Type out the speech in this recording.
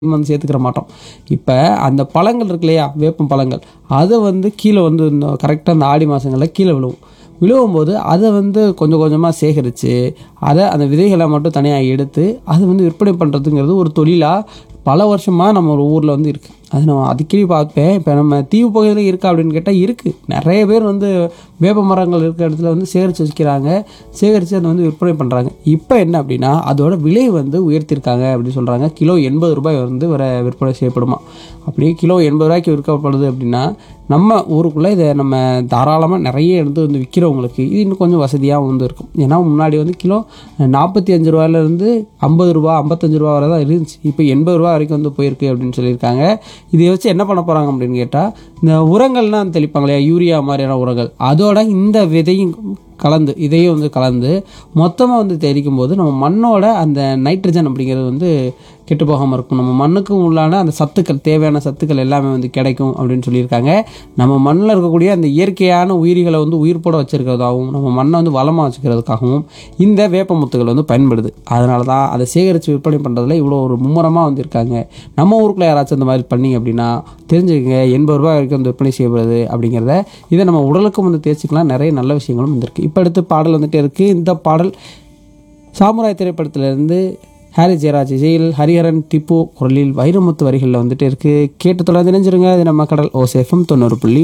வந்து சேர்த்துக்கிற மாட்டோம் இப்போ அந்த பழங்கள் இருக்கு இல்லையா வேப்பம் பழங்கள் அதை வந்து கீழே வந்து இந்த கரெக்டாக அந்த ஆடி மாதங்களில் கீழே விழுவும் விழுவும்போது அதை வந்து கொஞ்சம் கொஞ்சமாக சேகரித்து அதை அந்த விதைகளை மட்டும் தனியாக எடுத்து அதை வந்து விற்பனை பண்ணுறதுங்கிறது ஒரு தொழிலாக பல வருஷமாக நம்ம ஒரு ஊரில் வந்து இருக்குது அது நான் அடிக்கடி பார்ப்பேன் இப்போ நம்ம தீவு பகுதியில் இருக்கா அப்படின்னு கேட்டால் இருக்குது நிறைய பேர் வந்து வேப்ப மரங்கள் இருக்கிற இடத்துல வந்து சேகரித்து வச்சுக்கிறாங்க சேகரித்து அதை வந்து விற்பனை பண்ணுறாங்க இப்போ என்ன அப்படின்னா அதோட விலை வந்து உயர்த்திருக்காங்க அப்படின்னு சொல்கிறாங்க கிலோ எண்பது ரூபாய் வந்து வர விற்பனை செய்யப்படுமா அப்படியே கிலோ எண்பது ரூபாய்க்கு விற்கப்படுது அப்படின்னா நம்ம ஊருக்குள்ளே இதை நம்ம தாராளமாக நிறைய எடுத்து வந்து விற்கிறவங்களுக்கு இது இன்னும் கொஞ்சம் வசதியாகவும் வந்து இருக்கும் ஏன்னா முன்னாடி வந்து கிலோ நாற்பத்தி அஞ்சு ரூபாயிலேருந்து ஐம்பது ரூபா ஐம்பத்தஞ்சு ரூபா வரை தான் இருந்துச்சு இப்போ எண்பது ரூபா வரைக்கும் வந்து போயிருக்கு அப்படின்னு சொல்லியிருக்காங்க இதை வச்சு என்ன பண்ண போகிறாங்க அப்படின்னு கேட்டால் இந்த உரங்கள்லாம் தெளிப்பாங்க இல்லையா யூரியா மாதிரியான உரங்கள் அதோட இந்த விதையும் கலந்து இதையும் வந்து கலந்து மொத்தமாக வந்து தெளிக்கும் போது நம்ம மண்ணோட அந்த நைட்ரஜன் அப்படிங்கிறது வந்து கெட்டு போகாமல் இருக்கும் நம்ம மண்ணுக்கும் உள்ளான அந்த சத்துக்கள் தேவையான சத்துக்கள் எல்லாமே வந்து கிடைக்கும் அப்படின்னு சொல்லியிருக்காங்க நம்ம மண்ணில் இருக்கக்கூடிய அந்த இயற்கையான உயிரிகளை வந்து உயிர்ப்போட வச்சிருக்கிறதாகவும் நம்ம மண்ணை வந்து வளமாக வச்சுக்கிறதுக்காகவும் இந்த வேப்பமுத்துகள் வந்து பயன்படுது அதனால தான் அதை சேகரித்து விற்பனை பண்ணுறதுல இவ்வளோ ஒரு மும்முரமாக வந்து இருக்காங்க நம்ம ஊருக்குள்ளே யாராச்சும் இந்த மாதிரி பண்ணீங்க அப்படின்னா தெரிஞ்சுக்கங்க எண்பது ரூபாய் வரைக்கும் வந்து விற்பனை செய்யப்படுது அப்படிங்கிறத இதை நம்ம உடலுக்கும் வந்து தேய்ச்சிக்கலாம் நிறைய நல்ல விஷயங்களும் வந்துருக்கு இப்போ அடுத்து பாடல் வந்துட்டு இருக்குது இந்த பாடல் சாமுராய் திரைப்படத்திலிருந்து ஹாரி ஜெயராஜ் இசையில் ஹரிஹரன் திப்பு குரலில் வைரமுத்து வரிகளில் வந்துட்டு இருக்குது கேட்டு தொடர்ந்து நினைஞ்சிருங்க இது நம்ம கடல் ஓசேஃபம் தொண்ணூறு புள்ளி